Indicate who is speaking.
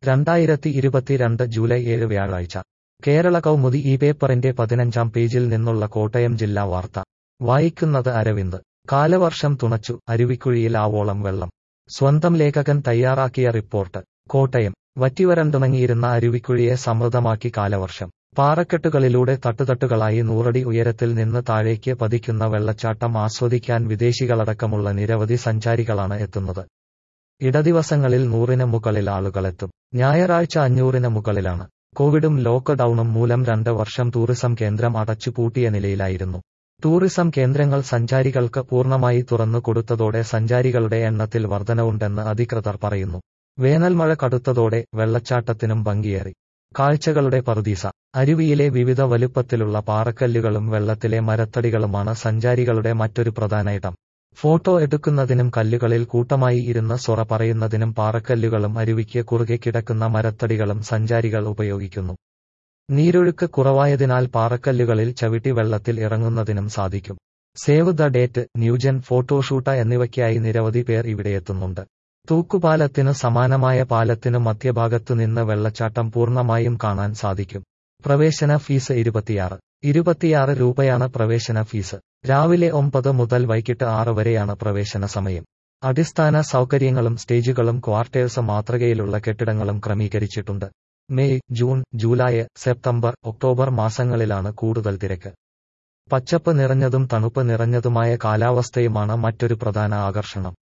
Speaker 1: രണ്ടായിരത്തി ഇരുപത്തിരണ്ട് ജൂലൈ ഏഴ് വ്യാഴാഴ്ച കേരള കൗമുദി ഈ പേപ്പറിന്റെ പതിനഞ്ചാം പേജിൽ നിന്നുള്ള കോട്ടയം ജില്ലാ വാർത്ത വായിക്കുന്നത് അരവിന്ദ് കാലവർഷം തുണച്ചു അരുവിക്കുഴിയിൽ ആവോളം വെള്ളം സ്വന്തം ലേഖകൻ തയ്യാറാക്കിയ റിപ്പോർട്ട് കോട്ടയം വറ്റിവരണ്ടുണങ്ങിയിരുന്ന അരുവിക്കുഴിയെ സമൃദ്ധമാക്കി കാലവർഷം പാറക്കെട്ടുകളിലൂടെ തട്ടുതട്ടുകളായി നൂറടി ഉയരത്തിൽ നിന്ന് താഴേക്ക് പതിക്കുന്ന വെള്ളച്ചാട്ടം ആസ്വദിക്കാൻ വിദേശികളടക്കമുള്ള നിരവധി സഞ്ചാരികളാണ് എത്തുന്നത് ഇടദിവസങ്ങളിൽ നൂറിന് മുകളിൽ ആളുകളെത്തും ഞായറാഴ്ച അഞ്ഞൂറിന് മുകളിലാണ് കോവിഡും ലോക്ക്ഡൌണും മൂലം രണ്ട് വർഷം ടൂറിസം കേന്ദ്രം അടച്ചുപൂട്ടിയ നിലയിലായിരുന്നു ടൂറിസം കേന്ദ്രങ്ങൾ സഞ്ചാരികൾക്ക് പൂർണ്ണമായി തുറന്നു കൊടുത്തതോടെ സഞ്ചാരികളുടെ എണ്ണത്തിൽ വർധനവുണ്ടെന്ന് അധികൃതർ പറയുന്നു വേനൽമഴ കടുത്തതോടെ വെള്ളച്ചാട്ടത്തിനും ഭംഗിയേറി കാഴ്ചകളുടെ പറുദീസ അരുവിയിലെ വിവിധ വലുപ്പത്തിലുള്ള പാറക്കല്ലുകളും വെള്ളത്തിലെ മരത്തടികളുമാണ് സഞ്ചാരികളുടെ മറ്റൊരു പ്രധാന ഇടം ഫോട്ടോ എടുക്കുന്നതിനും കല്ലുകളിൽ കൂട്ടമായി ഇരുന്ന് സൊറ പറയുന്നതിനും പാറക്കല്ലുകളും അരുവിക്ക് കുറുകെ കിടക്കുന്ന മരത്തടികളും സഞ്ചാരികൾ ഉപയോഗിക്കുന്നു നീരൊഴുക്ക് കുറവായതിനാൽ പാറക്കല്ലുകളിൽ ചവിട്ടി വെള്ളത്തിൽ ഇറങ്ങുന്നതിനും സാധിക്കും save the date new gen photoshoot എന്നിവയ്ക്കായി നിരവധി പേർ ഇവിടെയെത്തുന്നുണ്ട് തൂക്കുപാലത്തിനു സമാനമായ പാലത്തിനു മധ്യഭാഗത്തു നിന്ന് വെള്ളച്ചാട്ടം പൂർണ്ണമായും കാണാൻ സാധിക്കും പ്രവേശന ഫീസ് ഇരുപത്തിയാറ് ഇരുപത്തിയാറ് രൂപയാണ് പ്രവേശന ഫീസ് രാവിലെ ഒമ്പത് മുതൽ വൈകിട്ട് ആറ് വരെയാണ് പ്രവേശന സമയം അടിസ്ഥാന സൗകര്യങ്ങളും സ്റ്റേജുകളും ക്വാർട്ടേഴ്സ് മാതൃകയിലുള്ള കെട്ടിടങ്ങളും ക്രമീകരിച്ചിട്ടുണ്ട് May June July September October മാസങ്ങളിലാണ് കൂടുതൽ തിരക്ക് പച്ചപ്പ് നിറഞ്ഞതും തണുപ്പ് നിറഞ്ഞതുമായ കാലാവസ്ഥയുമാണ് മറ്റൊരു പ്രധാന ആകർഷണം